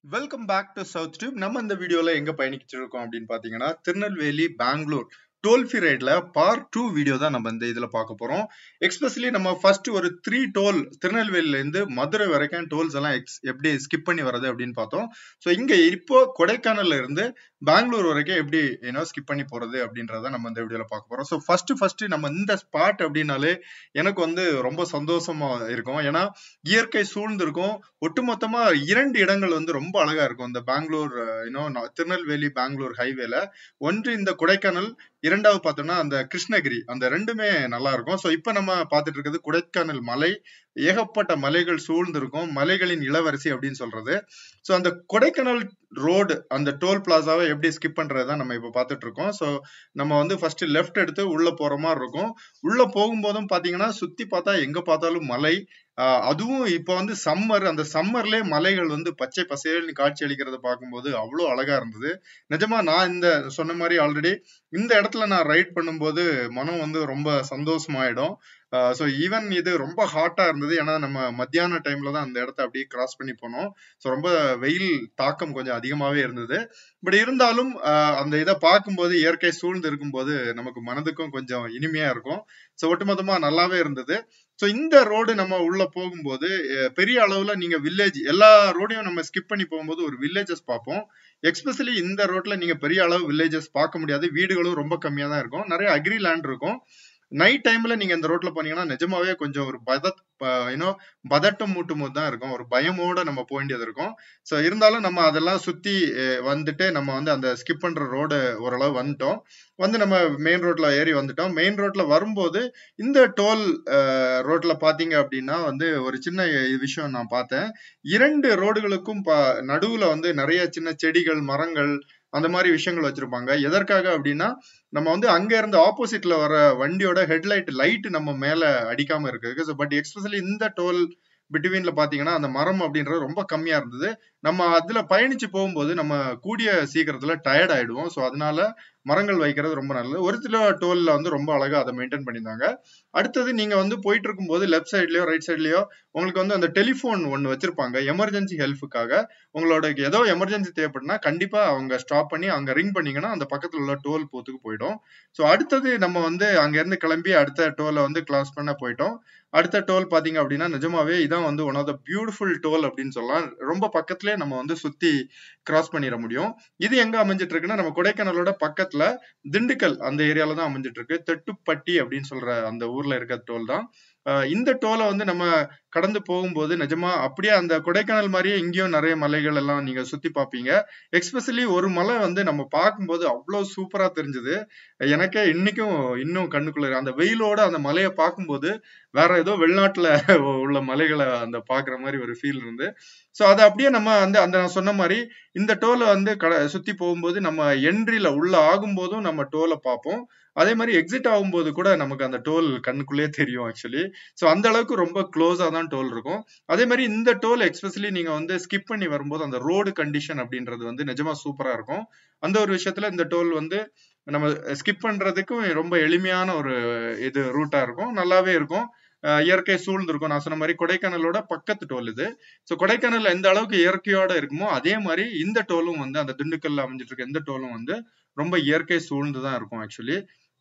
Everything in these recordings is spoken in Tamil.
welcome back to South Tube நம்ம இந்த வீடியோல எங்க பயணிச்சிட்டு இருக்கோம் அப்படின்னு பாத்தீங்கன்னா திருநெல்வேலி பெங்களூர் டோல் ஃப்ரீ ரைட்ல பார்ட் டூ வீடியோ தான் நம்ம இந்த இதுல பார்க்க போறோம் எக்ஸ்பெஷலி நம்ம ஃபர்ஸ்ட் ஒரு த்ரீ டோல் திருநெல்வேலில இருந்து மதுரை வரைக்கும் டோல்ஸ் எல்லாம் ex- எப்படி ஸ்கிப் பண்ணி வர்றது அப்படின்னு பார்த்தோம் ஸோ இங்க இப்போ கொடைக்கானல்ல இருந்து பெங்களூர் வரைக்கும் எப்படி ஏன்னா ஸ்கிப் பண்ணி போறது அப்படின்றத நம்ம இந்த வீடியோல பார்க்க போறோம் ஸோ ஃபர்ஸ்ட் ஃபர்ஸ்ட் நம்ம இந்த ஸ்பாட் அப்படின்னாலே எனக்கு வந்து ரொம்ப சந்தோஷமா இருக்கும் ஏன்னா இயற்கை சூழ்ந்து இருக்கும் ஒட்டுமொத்தமா இரண்டு இடங்கள் வந்து ரொம்ப அழகா இருக்கும் இந்த பெங்களூர் இன்னும் திருநெல்வேலி பெங்களூர் ஹைவேல ஒன்று இந்த கொடைக்கானல் இரண்டாவது பார்த்தோம்னா அந்த கிருஷ்ணகிரி அந்த ரெண்டுமே நல்லா இருக்கும் ஸோ இப்போ நம்ம பார்த்துட்டு இருக்கிறது கொடைக்கானல் மலை ஏகப்பட்ட மலைகள் சூழ்ந்து இருக்கும் மலைகளின் இளவரசி அப்படின்னு சொல்றது ஸோ அந்த கொடைக்கானல் ரோடு அந்த டோல் பிளாசாவை எப்படி ஸ்கிப் பண்றதுதான் நம்ம இப்போ பார்த்துட்டு இருக்கோம் ஸோ நம்ம வந்து ஃபர்ஸ்ட் லெஃப்ட் எடுத்து உள்ள போற மாதிரி இருக்கும் உள்ள போகும்போதும் பாத்தீங்கன்னா சுத்தி பார்த்தா எங்க பார்த்தாலும் மலை ஆஹ் அதுவும் இப்ப வந்து சம்மர் அந்த சம்மர்லயே மலைகள் வந்து பச்சை பசேல்னு காட்சி அளிக்கிறத பார்க்கும்போது அவ்வளோ அழகா இருந்தது நிஜமா நான் இந்த சொன்ன மாதிரி ஆல்ரெடி இந்த இடத்துல நான் ரைட் பண்ணும்போது மனம் வந்து ரொம்ப சந்தோஷமாயிடும் ஸோ ஈவன் இது ரொம்ப ஹாட்டா இருந்தது ஏன்னா நம்ம மத்தியான டைம்ல தான் அந்த இடத்த அப்படியே கிராஸ் பண்ணி போனோம் ஸோ ரொம்ப வெயில் தாக்கம் கொஞ்சம் அதிகமாவே இருந்தது பட் இருந்தாலும் ஆஹ் அந்த இதை பார்க்கும்போது இயற்கை சூழ்ந்து இருக்கும்போது நமக்கு மனதுக்கும் கொஞ்சம் இனிமையா இருக்கும் ஸோ ஒட்டுமொத்தமா நல்லாவே இருந்தது ஸோ இந்த ரோடு நம்ம உள்ள போகும்போது அஹ் பெரிய அளவுல நீங்க வில்லேஜ் எல்லா ரோடையும் நம்ம ஸ்கிப் பண்ணி போகும்போது ஒரு வில்லேஜஸ் பார்ப்போம் எக்ஸ்பெஷலி இந்த ரோட்ல நீங்க பெரிய அளவு வில்லேஜஸ் பார்க்க முடியாது வீடுகளும் ரொம்ப கம்மியா தான் இருக்கும் நிறைய அக்ரி லேண்ட் இருக்கும் நைட் டைம்ல நீங்க இந்த ரோட்ல போனீங்கன்னா நிஜமாவே கொஞ்சம் ஒரு பதத் யூனோ பதட்டம் மூட்டும் போது தான் இருக்கும் ஒரு பயமோட நம்ம போக வேண்டியது இருக்கும் ஸோ இருந்தாலும் நம்ம அதெல்லாம் சுத்தி அஹ், வந்துட்டு நம்ம வந்து அந்த ஸ்கிப் பண்ற ரோடு ஓரளவு வந்துட்டோம் வந்து நம்ம மெயின் ரோட்ல ஏறி வந்துட்டோம் மெயின் ரோட்ல வரும்போது இந்த டோல் ரோட்ல பாத்தீங்க அப்படின்னா வந்து ஒரு சின்ன விஷயம் நான் பார்த்தேன் இரண்டு ரோடுகளுக்கும் ப- நடுவுல வந்து நிறைய சின்ன செடிகள் மரங்கள் அந்த மாதிரி விஷயங்கள் வச்சிருப்பாங்க எதற்காக அப்படின்னா நம்ம வந்து அங்க இருந்து ஆப்போசிட்ல வர வண்டியோட ஹெட்லைட் லைட் நம்ம மேல அடிக்காம இருக்கு பட் எக்ஸ்பெஷலி இந்த டோல் பிட்வீன்ல பாத்தீங்கன்னா அந்த மரம் அப்படின்றது ரொம்ப கம்மியா இருந்தது நம்ம அதுல பயணிச்சு போகும்போது நம்ம கூடிய சீக்கிரத்துல டயர்ட் ஆயிடுவோம் ஸோ அதனால மரங்கள் வைக்கிறது ரொம்ப நல்லது ஒரு சில டோல்ல வந்து ரொம்ப அழகா அதை மெயின்டைன் பண்ணியிருந்தாங்க அடுத்தது நீங்க வந்து போயிட்டு இருக்கும்போது லெஃப்ட் சைட்லயோ ரைட் சைட்லயோ உங்களுக்கு வந்து அந்த டெலிஃபோன் ஒன்னு வச்சிருப்பாங்க எமர்ஜென்சி ஹெல்ப்புக்காக உங்களோட ஏதோ எமர்ஜென்சி தேவைப்படுனா கண்டிப்பா அவங்க ஸ்டாப் பண்ணி அங்க ரிங் பண்ணீங்கன்னா அந்த பக்கத்துல உள்ள டோல் பூத்துக்கு போயிடும் ஸோ அடுத்தது நம்ம வந்து அங்க இருந்து கிளம்பி அடுத்த டோலை வந்து கிளாஸ் பண்ண போயிட்டோம் அடுத்த டோல் பாத்தீங்க அப்படின்னா நிஜமாவே இதான் வந்து one of the beautiful toll அப்படின்னு சொல்லலாம் ரொம்ப பக்கத்துலயே நம்ம வந்து சுத்தி கிராஸ் பண்ணிட முடியும் இது எங்க அமைஞ்சிட்டு இருக்குன்னா நம்ம கொடைக்கானலோட பக்கத்துல திண்டுக்கல் அந்த ஏரியால தான் அமைஞ்சிட்டு இருக்கு தெட்டுப்பட்டி அப்படின்னு சொல்ற அந்த ஊர்ல இருக்க டோல் தான் அஹ் இந்த டோலை வந்து நம்ம கடந்து போகும்போது நிஜமா அப்படியே அந்த கொடைக்கானல் மாதிரியே இங்கேயும் நிறைய மலைகள் எல்லாம் நீங்க சுத்தி பார்ப்பீங்க எக்ஸ்பெஷலி ஒரு மலை வந்து நம்ம பார்க்கும்போது அவ்வளவு சூப்பரா தெரிஞ்சது எனக்கே இன்னைக்கும் இன்னும் கண்ணுக்குள்ள அந்த வெயிலோட அந்த மலையை பார்க்கும்போது வேற ஏதோ வெளிநாட்டுல உள்ள மலைகளை அந்த பாக்குற மாதிரி ஒரு ஃபீல் இருந்து சோ அதை அப்படியே நம்ம வந்து அந்த நான் சொன்ன மாதிரி இந்த டோலை வந்து கட சுத்தி போகும்போது நம்ம என்ட்ரில உள்ள ஆகும்போதும் நம்ம டோலை பார்ப்போம் அதே மாதிரி எக்ஸிட் ஆகும்போது கூட நமக்கு அந்த டோல் கண்ணுக்குள்ளேயே தெரியும் ஆக்சுவலி சோ அந்த அளவுக்கு ரொம்ப க்ளோஸா தான் டோல் இருக்கும் அதே மாதிரி இந்த டோல் எக்ஸ்பெஷலி நீங்க வந்து ஸ்கிப் பண்ணி வரும்போது அந்த ரோடு கண்டிஷன் அப்படின்றது வந்து நிஜமா சூப்பரா இருக்கும் அந்த ஒரு விஷயத்துல இந்த டோல் வந்து நம்ம ஸ்கிப் பண்றதுக்கும் ரொம்ப எளிமையான ஒரு இது ரூட்டா இருக்கும் நல்லாவே இருக்கும் அஹ் இயற்கை சூழ்ந்து இருக்கும் நான் சொன்ன மாதிரி கொடைக்கானலோட பக்கத்து டோல் இது ஸோ கொடைக்கானல்ல எந்த அளவுக்கு இயற்கையோட இருக்குமோ அதே மாதிரி இந்த டோலும் வந்து அந்த திண்டுக்கல்ல அமைஞ்சிட்டு இருக்க எந்த டோலும் வந்து ரொம்ப இயற்கை சூழ்ந்து தான் இருக்கும் ஆக்சுவலி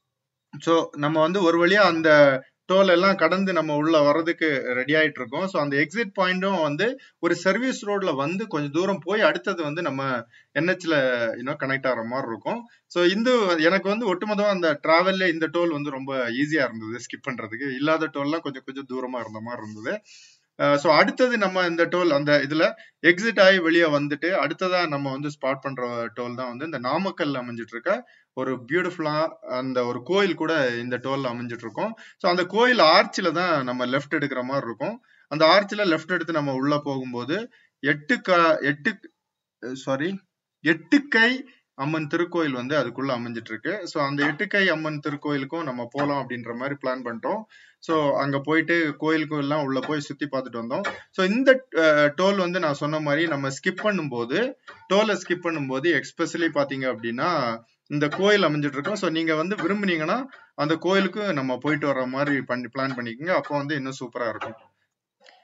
ஸோ நம்ம வந்து ஒரு வழியா அந்த டோல் எல்லாம் கடந்து நம்ம உள்ள வர்றதுக்கு ரெடி ஆயிட்டு இருக்கோம் ஸோ அந்த எக்ஸிட் பாயிண்ட்டும் வந்து ஒரு சர்வீஸ் ரோட்ல வந்து கொஞ்சம் தூரம் போய் அடுத்தது வந்து நம்ம என்ஹெச்ல இன்னும் கனெக்ட் ஆகிற மாதிரி இருக்கும் ஸோ இந்த எனக்கு வந்து ஒட்டுமொத்தமா அந்த டிராவல்ல இந்த டோல் வந்து ரொம்ப ஈஸியா இருந்தது ஸ்கிப் பண்றதுக்கு இல்லாத டோல்லாம் கொஞ்சம் கொஞ்சம் தூரமா இருந்த மாதிரி இருந்தது ஸோ அடுத்தது நம்ம இந்த டோல் அந்த இதுல எக்ஸிட் ஆகி வெளியே வந்துட்டு அடுத்ததா நம்ம வந்து ஸ்பாட் பண்ற டோல் தான் வந்து இந்த நாமக்கல்ல அமைஞ்சிட்டு இருக்க ஒரு பியூட்டிஃபுல்லா அந்த ஒரு கோயில் கூட இந்த டோல்ல அமைஞ்சிட்டு இருக்கும் ஸோ அந்த கோயில் ஆர்ச்சில தான் நம்ம லெஃப்ட் எடுக்கிற மாதிரி இருக்கும் அந்த ஆர்ச்சில லெஃப்ட் எடுத்து நம்ம உள்ள போகும்போது எட்டு க எட்டு சாரி எட்டுக்கை அம்மன் திருக்கோயில் வந்து அதுக்குள்ள அமைஞ்சிட்டு இருக்கு ஸோ அந்த எட்டுக்கை அம்மன் திருக்கோயிலுக்கும் நம்ம போலாம் அப்படின்ற மாதிரி பிளான் பண்ணிட்டோம் ஸோ அங்க போயிட்டு கோயிலுக்கும் எல்லாம் உள்ள போய் சுத்தி பார்த்துட்டு வந்தோம் ஸோ இந்த டோல் வந்து நான் சொன்ன மாதிரி நம்ம ஸ்கிப் பண்ணும்போது டோலை ஸ்கிப் பண்ணும்போது எக்ஸ்பெஷலி பாத்தீங்க அப்படின்னா இந்த கோயில் அமைஞ்சிட்டு இருக்கும் ஸோ நீங்க வந்து விரும்புனீங்கன்னா அந்த கோயிலுக்கு நம்ம போயிட்டு வர்ற மாதிரி பண்ணி பிளான் பண்ணிக்கோங்க அப்போ வந்து இன்னும் சூப்பரா இருக்கும்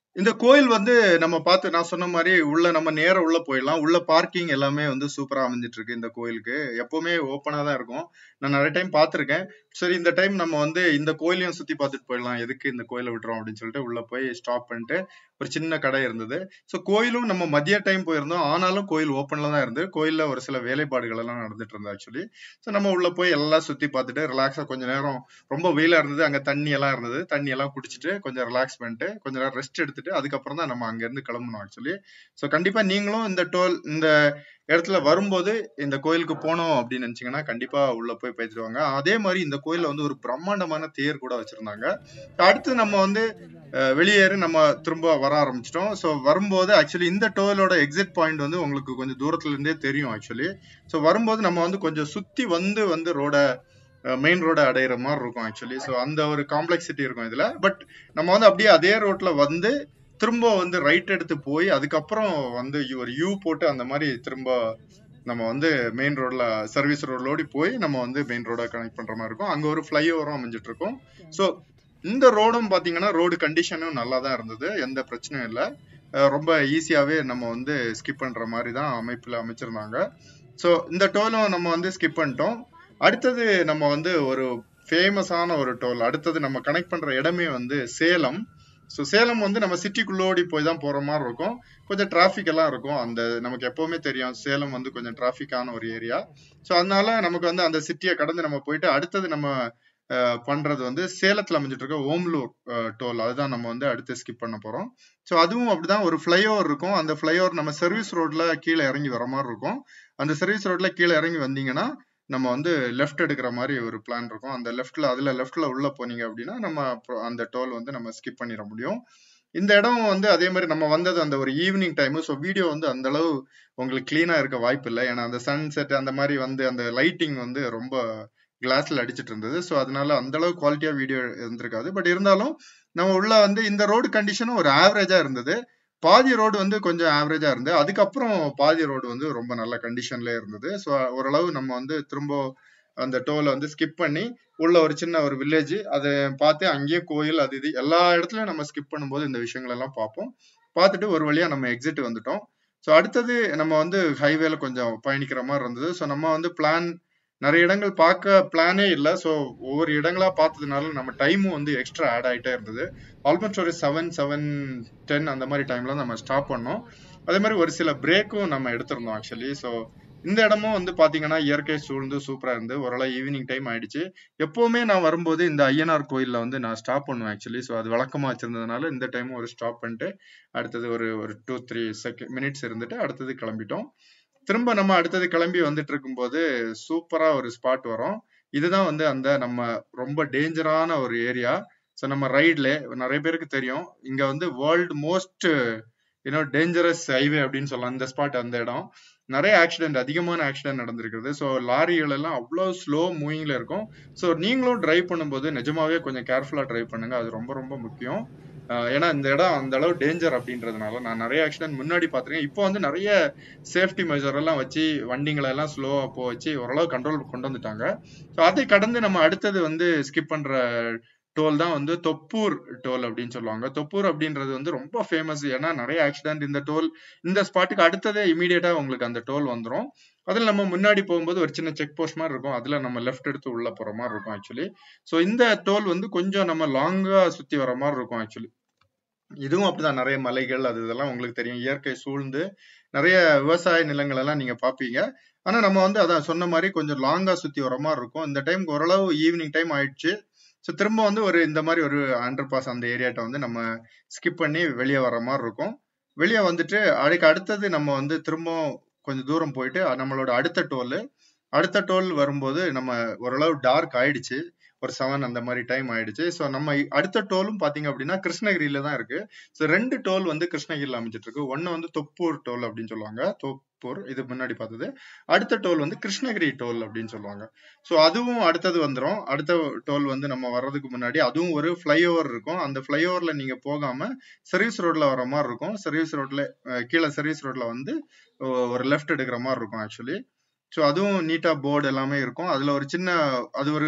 இந்த கோயில் வந்து நம்ம பார்த்து நான் சொன்ன மாதிரி உள்ள நம்ம நேரா உள்ள போயிடலாம் உள்ள பார்க்கிங் எல்லாமே வந்து சூப்பரா அமைஞ்சிட்டு இருக்கு இந்த கோயிலுக்கு எப்பவுமே ஓப்பனா தான் இருக்கும் நான் நிறைய டைம் பார்த்திருக்கேன் சரி இந்த டைம் நம்ம வந்து இந்த கோயிலையும் சுத்தி பார்த்துட்டு போயிடலாம் எதுக்கு இந்த கோயிலை விட்டுறோம் அப்படின்னு சொல்லிட்டு உள்ள போய் ஸ்டாப் பண்ணிட்டு ஒரு சின்ன கடை இருந்தது ஸோ கோயிலும் நம்ம மதிய டைம் போயிருந்தோம் ஆனாலும் கோயில் ஓப்பன்ல தான் இருந்து கோயில்ல ஒரு சில வேலைப்பாடுகள் எல்லாம் நடந்துட்டு இருந்தது ஆக்சுவலி ஸோ நம்ம உள்ள போய் எல்லாம் சுத்தி பார்த்துட்டு ரிலாக்ஸா கொஞ்ச நேரம் ரொம்ப வெயிலா இருந்தது அங்க தண்ணி எல்லாம் இருந்தது தண்ணி எல்லாம் குடிச்சிட்டு கொஞ்சம் ரிலாக்ஸ் பண்ணிட்டு கொஞ்ச நேரம் ரெஸ்ட் எடுத்துட்டு அதுக்கப்புறம் தான் நம்ம அங்க இருந்து கிளம்பணும் ஆக்சுவலி ஸோ கண்டிப்பா நீங்களும் இந்த டோல் இந்த இடத்துல வரும்போது இந்த கோயிலுக்கு போனோம் அப்படின்னு நினைச்சீங்கன்னா கண்டிப்பா உள்ள போய் பேசிட்டு வாங்க அதே மாதிரி இந்த கோயில்ல வந்து ஒரு பிரம்மாண்டமான தேர் கூட வச்சிருந்தாங்க அடுத்து நம்ம வந்து அஹ், வெளியேறி நம்ம திரும்ப வர ஆரம்பிச்சிட்டோம் ஸோ வரும்போது ஆக்சுவலி இந்த டோலோட எக்ஸிட் பாயிண்ட் வந்து உங்களுக்கு கொஞ்சம் தூரத்துல இருந்தே தெரியும் ஆக்சுவலி ஸோ வரும்போது நம்ம வந்து கொஞ்சம் சுத்தி வந்து வந்து ரோட மெயின் ரோட அடையிற மாதிரி இருக்கும் ஆக்சுவலி ஸோ அந்த ஒரு காம்ப்ளெக்சிட்டி இருக்கும் இதுல பட் நம்ம வந்து அப்படியே அதே ரோட்ல வந்து திரும்ப வந்து ரைட் எடுத்து போய் அதுக்கப்புறம் வந்து ஒரு யூ போட்டு அந்த மாதிரி திரும்ப நம்ம வந்து மெயின் ரோட்ல சர்வீஸ் ரோட்லோடி போய் நம்ம வந்து மெயின் ரோட கனெக்ட் பண்ற மாதிரி இருக்கும் அங்க ஒரு ஃபிளைஓவரும் அமைஞ்சிட்டு இருக்கும் ஸோ இந்த ரோடும் பாத்தீங்கன்னா ரோடு கண்டிஷனும் நல்லா தான் இருந்தது எந்த பிரச்சனையும் இல்லை அஹ் ரொம்ப ஈஸியாவே நம்ம வந்து ஸ்கிப் பண்ற மாதிரி தான் அமைப்புல அமைச்சிருந்தாங்க ஸோ இந்த டோலும் நம்ம வந்து ஸ்கிப் பண்ணிட்டோம் அடுத்தது நம்ம வந்து ஒரு ஃபேமஸான ஒரு டோல் அடுத்தது நம்ம கனெக்ட் பண்ற இடமே வந்து சேலம் ஸோ சேலம் வந்து நம்ம சிட்டிக்குள்ளோடி போய் தான் போற மாதிரி இருக்கும் கொஞ்சம் டிராஃபிக் எல்லாம் இருக்கும் அந்த நமக்கு எப்பவுமே தெரியும் சேலம் வந்து கொஞ்சம் டிராஃபிக்கான ஒரு ஏரியா ஸோ அதனால நமக்கு வந்து அந்த சிட்டியை கடந்து நம்ம போயிட்டு அடுத்தது நம்ம அஹ், பண்றது வந்து சேலத்துல அமைஞ்சிட்டு இருக்க ஓம்லூர் டோல் அதுதான் நம்ம வந்து அடுத்து ஸ்கிப் பண்ண போறோம் ஸோ அதுவும் அப்படிதான் ஒரு ஃபிளைஓவர் இருக்கும் அந்த ஃபிளைஓவர் நம்ம சர்வீஸ் ரோட்ல கீழே இறங்கி வர மாதிரி இருக்கும் அந்த சர்வீஸ் ரோட்ல கீழே இறங்கி வந்தீங்கன்னா நம்ம வந்து லெஃப்ட் எடுக்கிற மாதிரி ஒரு பிளான் இருக்கும் அந்த லெஃப்ட்ல அதுல லெஃப்ட்ல உள்ள போனீங்க அப்படின்னா நம்ம அப்புறம் அந்த டோல் வந்து நம்ம ஸ்கிப் பண்ணிட முடியும் இந்த இடம் வந்து அதே மாதிரி நம்ம வந்தது அந்த ஒரு ஈவினிங் டைம் ஸோ வீடியோ வந்து அந்த அளவு உங்களுக்கு கிளீனா இருக்க வாய்ப்பு இல்லை ஏன்னா அந்த சன் செட் அந்த மாதிரி வந்து அந்த லைட்டிங் வந்து ரொம்ப கிளாஸ்ல அடிச்சிட்டு இருந்தது ஸோ அதனால அந்த அளவு குவாலிட்டியா வீடியோ இருந்திருக்காது பட் இருந்தாலும் நம்ம உள்ள வந்து இந்த ரோடு கண்டிஷனும் ஒரு ஆவரேஜா இருந்தது பாதி ரோடு வந்து கொஞ்சம் ஆவரேஜா இருந்து அதுக்கப்புறம் பாதி ரோடு வந்து ரொம்ப நல்ல கண்டிஷன்ல இருந்தது ஸோ ஓரளவு நம்ம வந்து திரும்ப அந்த டோலை வந்து ஸ்கிப் பண்ணி உள்ள ஒரு சின்ன ஒரு வில்லேஜ் அதை பார்த்து அங்கேயே கோயில் அது இது எல்லா இடத்துலயும் நம்ம ஸ்கிப் பண்ணும்போது இந்த விஷயங்கள் எல்லாம் பார்ப்போம் பார்த்துட்டு ஒரு வழியா நம்ம எக்ஸிட் வந்துட்டோம் ஸோ அடுத்தது நம்ம வந்து ஹைவேல கொஞ்சம் பயணிக்கிற மாதிரி இருந்தது ஸோ நம்ம வந்து பிளான் நிறைய இடங்கள் பார்க்க பிளானே இல்லை ஸோ ஒவ்வொரு இடங்களா பார்த்ததுனால நம்ம டைமும் வந்து எக்ஸ்ட்ரா ஆட் ஆயிட்டே இருந்தது ஆல்மோஸ்ட் ஒரு செவன் செவன் டென் அந்த மாதிரி டைம்ல நம்ம ஸ்டாப் பண்ணோம் அதே மாதிரி ஒரு சில பிரேக்கும் நம்ம எடுத்திருந்தோம் ஆக்சுவலி ஸோ இந்த இடமும் வந்து பாத்தீங்கன்னா இயற்கை சூழ்ந்து சூப்பரா இருந்து ஓரளவு ஈவினிங் டைம் ஆயிடுச்சு எப்பவுமே நான் வரும்போது இந்த ஐயனார் கோயில்ல வந்து நான் ஸ்டாப் பண்ணுவேன் ஆக்சுவலி ஸோ அது வழக்கமா வச்சிருந்ததுனால இந்த டைம் ஒரு ஸ்டாப் பண்ணிட்டு அடுத்தது ஒரு ஒரு டூ த்ரீ செகண்ட் மினிட்ஸ் இருந்துட்டு அடுத்தது கிளம்பிட்டோம் திரும்ப நம்ம அடுத்தது கிளம்பி வந்துட்டு இருக்கும்போது சூப்பரா ஒரு ஸ்பாட் வரும் இதுதான் வந்து அந்த நம்ம ரொம்ப டேஞ்சரான ஒரு ஏரியா ஸோ நம்ம ரைட்ல நிறைய பேருக்கு தெரியும் இங்க வந்து world most you know dangerous highway அப்படின்னு சொல்லலாம் இந்த ஸ்பாட் அந்த இடம் நிறைய ஆக்சிடென்ட் அதிகமான ஆக்சிடென்ட் நடந்திருக்கிறது ஸோ லாரிகள் எல்லாம் அவ்வளோ ஸ்லோ மூவிங்ல இருக்கும் ஸோ நீங்களும் டிரைவ் பண்ணும்போது நிஜமாவே கொஞ்சம் கேர்ஃபுல்லா டிரைவ் பண்ணுங்க அது ரொம்ப ரொம்ப முக்கியம் ஆஹ் ஏன்னா இந்த இடம் அந்த அளவு டேஞ்சர் அப்படின்றதுனால நான் நிறைய ஆக்சிடென்ட் முன்னாடி பார்த்திருக்கேன் இப்போ வந்து நிறைய சேஃப்டி மெஷர் எல்லாம் வச்சு வண்டிங்களை எல்லாம் ஸ்லோவா போ வச்சு ஓரளவு கண்ட்ரோல் கொண்டு வந்துட்டாங்க ஸோ அதை கடந்து நம்ம அடுத்தது வந்து ஸ்கிப் பண்ற டோல் தான் வந்து தொப்பூர் டோல் அப்படின்னு சொல்லுவாங்க தொப்பூர் அப்படின்றது வந்து ரொம்ப ஃபேமஸ் ஏன்னா நிறைய ஆக்சிடென்ட் இந்த டோல் இந்த ஸ்பாட்டுக்கு அடுத்ததே இமீடியட்டா உங்களுக்கு அந்த டோல் வந்துரும் அதுல நம்ம முன்னாடி போகும்போது ஒரு சின்ன செக் போஸ்ட் மாதிரி இருக்கும் அதுல நம்ம லெஃப்ட் எடுத்து உள்ள போற மாதிரி இருக்கும் ஆக்சுவலி ஸோ இந்த டோல் வந்து கொஞ்சம் நம்ம லாங்கா சுத்தி வர மாதிரி இருக்கும் ஆக்சுவலி இதுவும் அப்படிதான் நிறைய மலைகள் அது இதெல்லாம் உங்களுக்கு தெரியும் இயற்கை சூழ்ந்து நிறைய விவசாய நிலங்கள் எல்லாம் நீங்க பாப்பீங்க ஆனா நம்ம வந்து அதான் சொன்ன மாதிரி கொஞ்சம் லாங்கா சுத்தி வர மாதிரி இருக்கும் இந்த டைம் ஓரளவு ஈவினிங் டைம் ஆயிடுச்சு ஸோ திரும்ப வந்து ஒரு இந்த மாதிரி ஒரு அண்டர் பாஸ் அந்த ஏரியாட்ட வந்து நம்ம ஸ்கிப் பண்ணி வெளியே வர மாதிரி இருக்கும் வெளியே வந்துட்டு அதுக்கு அடுத்தது நம்ம வந்து திரும்ப கொஞ்சம் தூரம் போயிட்டு நம்மளோட அடுத்த டோல் அடுத்த டோல் வரும்போது நம்ம ஓரளவு டார்க் ஆயிடுச்சு ஒரு செவன் அந்த மாதிரி டைம் ஆயிடுச்சு ஸோ நம்ம அடுத்த டோலும் பாத்தீங்க அப்படின்னா கிருஷ்ணகிரியில தான் இருக்கு ஸோ ரெண்டு டோல் வந்து கிருஷ்ணகிரியில அமைஞ்சிட்டு இருக்கு ஒன்னு வந்து தொப்பூர் டோல் அப்படின்னு சொல்லுவாங்க தொப்பூர் இது முன்னாடி பார்த்தது அடுத்த டோல் வந்து கிருஷ்ணகிரி டோல் அப்படின்னு சொல்லுவாங்க ஸோ அதுவும் அடுத்தது வந்துடும் அடுத்த டோல் வந்து நம்ம வர்றதுக்கு முன்னாடி அதுவும் ஒரு ஃபிளைஓவர் இருக்கும் அந்த ஃபிளைஓவர்ல நீங்க போகாம சர்வீஸ் ரோட்ல வர மாதிரி இருக்கும் சர்வீஸ் ரோட்ல கீழே சர்வீஸ் ரோட்ல வந்து ஒரு லெஃப்ட் எடுக்கிற மாதிரி இருக்கும் ஆக்சுவலி ஸோ அதுவும் நீட்டா போர்டு எல்லாமே இருக்கும் அதுல ஒரு சின்ன அது ஒரு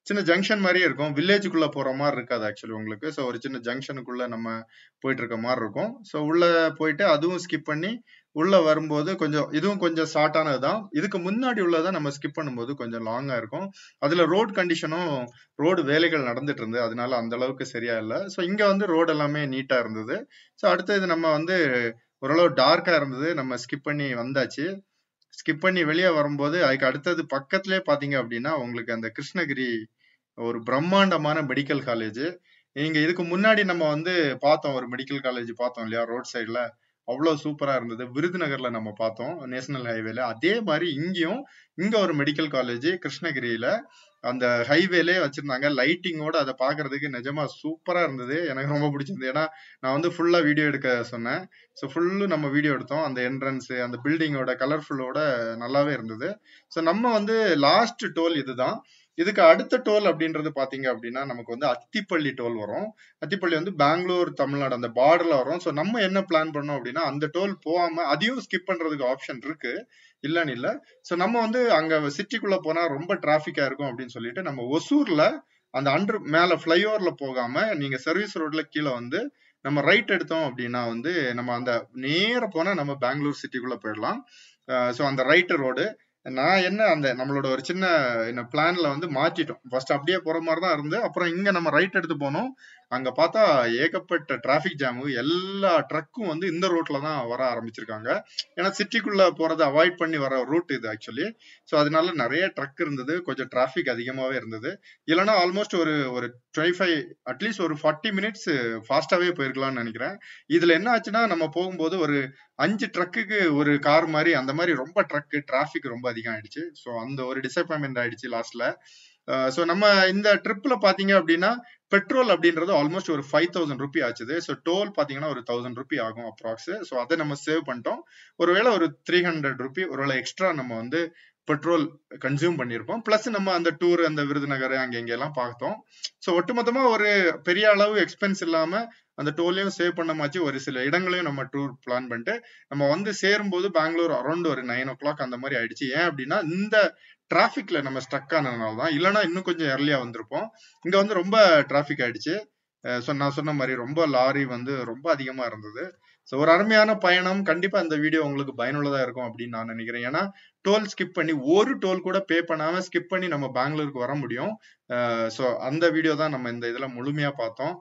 சின்ன ஜங்ஷன் மாதிரியே இருக்கும் வில்லேஜுக்குள்ள போற மாதிரி இருக்காது ஆக்சுவலி உங்களுக்கு ஸோ ஒரு சின்ன ஜங்ஷனுக்குள்ள நம்ம போயிட்டு இருக்க மாதிரி இருக்கும் ஸோ உள்ள போயிட்டு அதுவும் ஸ்கிப் பண்ணி உள்ள வரும்போது கொஞ்சம் இதுவும் கொஞ்சம் ஷார்ட்டானது தான் இதுக்கு முன்னாடி உள்ளதை நம்ம ஸ்கிப் பண்ணும்போது கொஞ்சம் லாங்கா இருக்கும் அதுல ரோட் கண்டிஷனும் ரோடு வேலைகள் நடந்துட்டு இருந்து அதனால அந்த அளவுக்கு சரியா இல்லை ஸோ இங்க வந்து ரோடு எல்லாமே நீட்டா இருந்தது ஸோ அடுத்தது நம்ம வந்து ஓரளவு டார்க்கா இருந்தது நம்ம ஸ்கிப் பண்ணி வந்தாச்சு ஸ்கிப் பண்ணி வெளியே வரும்போது அதுக்கு அடுத்தது பக்கத்துலயே பாத்தீங்க அப்படின்னா உங்களுக்கு அந்த கிருஷ்ணகிரி ஒரு பிரம்மாண்டமான மெடிக்கல் காலேஜ் நீங்க இதுக்கு முன்னாடி நம்ம வந்து பார்த்தோம் ஒரு மெடிக்கல் காலேஜ் பார்த்தோம் இல்லையா ரோட் சைடுல அவ்வளவு சூப்பரா இருந்தது விருதுநகர்ல நம்ம பார்த்தோம் நேஷனல் ஹைவேல அதே மாதிரி இங்கேயும் இங்க ஒரு மெடிக்கல் காலேஜ் கிருஷ்ணகிரியில அந்த ஹைவேலே வச்சிருந்தாங்க லைட்டிங்கோட அதை பாக்குறதுக்கு நிஜமா சூப்பரா இருந்தது எனக்கு ரொம்ப பிடிச்சிருந்தது ஏன்னா நான் வந்து ஃபுல்லா வீடியோ எடுக்க சொன்னேன் ஸோ ஃபுல்லு நம்ம வீடியோ எடுத்தோம் அந்த என்ட்ரன்ஸ் அந்த பில்டிங்கோட கலர்ஃபுல்லோட நல்லாவே இருந்தது ஸோ நம்ம வந்து லாஸ்ட் டோல் இதுதான் இதுக்கு அடுத்த டோல் அப்படின்றது பாத்தீங்க அப்படின்னா நமக்கு வந்து அத்திப்பள்ளி டோல் வரும் அத்திப்பள்ளி வந்து பெங்களூர் தமிழ்நாடு அந்த பார்டர்ல வரும் ஸோ நம்ம என்ன பிளான் பண்ணோம் அப்படின்னா அந்த டோல் போகாம அதையும் ஸ்கிப் பண்றதுக்கு ஆப்ஷன் இருக்கு இல்லன்னு இல்ல ஸோ நம்ம வந்து அங்க சிட்டிக்குள்ள போனா ரொம்ப டிராபிக்கா இருக்கும் அப்படின்னு சொல்லிட்டு நம்ம ஒசூர்ல அந்த அண்டர் மேல ஃபிளைஓவர்ல போகாம நீங்க சர்வீஸ் ரோட்ல கீழே வந்து நம்ம ரைட் எடுத்தோம் அப்படின்னா வந்து நம்ம அந்த நேர போனா நம்ம பெங்களூர் சிட்டிக்குள்ள போயிடலாம் ஸோ அந்த ரைட் ரோடு நான் என்ன அந்த நம்மளோட ஒரு சின்ன என்ன பிளான்ல வந்து மாற்றிட்டோம் ஃபர்ஸ்ட் அப்படியே போற மாதிரி தான் இருந்து அப்புறம் இங்க நம்ம ரைட் எடுத்து போனோம் அங்க பார்த்தா ஏகப்பட்ட டிராபிக் ஜாமு எல்லா ட்ரக்கும் வந்து இந்த ரோட்ல தான் வர ஆரம்பிச்சிருக்காங்க ஏன்னா சிட்டிக்குள்ள போறதை அவாய்ட் பண்ணி வர ரூட் இது ஆக்சுவலி ஸோ அதனால நிறைய ட்ரக் இருந்தது கொஞ்சம் டிராபிக் அதிகமாவே இருந்தது இல்லைன்னா ஆல்மோஸ்ட் ஒரு ஒரு டுவெண்ட்டி ஃபைவ் அட்லீஸ்ட் ஒரு ஃபார்ட்டி மினிட்ஸ் ஃபாஸ்டாவே போயிருக்கலாம்னு நினைக்கிறேன் இதுல என்ன ஆச்சுன்னா நம்ம போகும்போது ஒரு அஞ்சு ட்ரக்குக்கு ஒரு கார் மாதிரி அந்த மாதிரி ரொம்ப ட்ரக்கு டிராபிக் ரொம்ப அதிகம் ஆயிடுச்சு ஸோ அந்த ஒரு டிசப்பாயின்மெண்ட் ஆயிடுச்சு லாஸ்ட்ல ஸோ நம்ம இந்த ட்ரிப்ல பாத்தீங்க அப்படின்னா பெட்ரோல் அப்படின்றது ஆல்மோஸ்ட் ஒரு ஃபைவ் தௌசண்ட் ருபி ஆச்சுது ஸோ டோல் பாத்தீங்கன்னா ஒரு தௌசண்ட் ருபி ஆகும் அப்ராக்ஸ் ஸோ அதை நம்ம சேவ் பண்ணிட்டோம் ஒருவேளை ஒரு த்ரீ ஹண்ட்ரட் ருபி ஒருவேளை எக்ஸ்ட்ரா நம்ம வந்து பெட்ரோல் கன்சியூம் பண்ணியிருப்போம் பிளஸ் நம்ம அந்த டூர் அந்த விருதுநகர் அங்க இங்க எல்லாம் பார்த்தோம் ஸோ ஒட்டுமொத்தமா ஒரு பெரிய அளவு எக்ஸ்பென்ஸ் இல்லாம அந்த டோலையும் சேவ் பண்ண மாச்சு ஒரு சில இடங்களையும் நம்ம டூர் பிளான் பண்ணிட்டு நம்ம வந்து சேரும்போது பெங்களூர் அரௌண்ட் ஒரு நைன் ஓ கிளாக் அந்த மாதிரி ஆயிடுச்சு ஏன் அப்படின்னா இந்த டிராபிக்ல நம்ம ஸ்டக் ஆனதுனால தான் இல்லைன்னா இன்னும் கொஞ்சம் எர்லியா வந்திருப்போம் இங்க வந்து ரொம்ப டிராபிக் ஆயிடுச்சு ஸோ நான் சொன்ன மாதிரி ரொம்ப லாரி வந்து ரொம்ப அதிகமா இருந்தது ஸோ ஒரு அருமையான பயணம் கண்டிப்பா இந்த வீடியோ உங்களுக்கு பயனுள்ளதா இருக்கும் அப்படின்னு நான் நினைக்கிறேன் ஏன்னா டோல் ஸ்கிப் பண்ணி ஒரு டோல் கூட பே பண்ணாம ஸ்கிப் பண்ணி நம்ம பெங்களூருக்கு வர முடியும் ஸோ அந்த வீடியோ தான் நம்ம இந்த இதுல முழுமையா பார்த்தோம்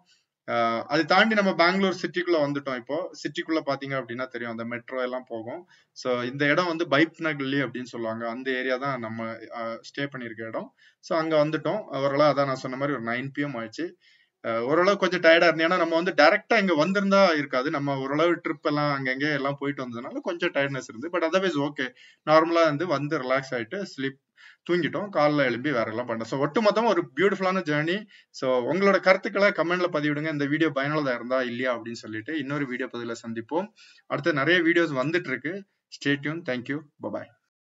அதை தாண்டி நம்ம பெங்களூர் சிட்டிக்குள்ள வந்துட்டோம் இப்போ சிட்டிக்குள்ள பாத்தீங்க அப்படின்னா தெரியும் அந்த மெட்ரோ எல்லாம் போகும் ஸோ இந்த இடம் வந்து பைப்னகல்லி அப்படின்னு சொல்லுவாங்க அந்த ஏரியா தான் நம்ம ஸ்டே பண்ணிருக்க இடம் ஸோ அங்க வந்துட்டோம் ஓரளவு அதான் நான் சொன்ன மாதிரி ஒரு நைன் பிஎம் ஆயிடுச்சு ஓரளவு கொஞ்சம் டயர்டா இருந்தது ஏன்னா நம்ம வந்து டைரக்டா இங்க வந்திருந்தா இருக்காது நம்ம ஓரளவு ட்ரிப் எல்லாம் அங்கங்க எல்லாம் போயிட்டு வந்ததுனால கொஞ்சம் டயர்ட்னஸ் இருந்து பட் அதர்வைஸ் ஓகே நார்மலா வந்து வந்து ரிலாக்ஸ் ஆயிட்டு ஸ்லீப் தூங்கிட்டோம் காலைல எழும்பி வேற எல்லாம் பண்ணோம் ஸோ ஒட்டு மொத்தமா ஒரு பியூட்டிஃபுல்லான ஜேர்னி ஸோ உங்களோட கருத்துக்களை கமெண்ட்ல பதிவிடுங்க இந்த வீடியோ பயனுள்ளதா இருந்தா இல்லையா அப்படின்னு சொல்லிட்டு இன்னொரு வீடியோ பதில சந்திப்போம் அடுத்து நிறைய வீடியோஸ் வந்துட்டு இருக்கு ஸ்டேட்யூன் தேங்க்யூ பபாய்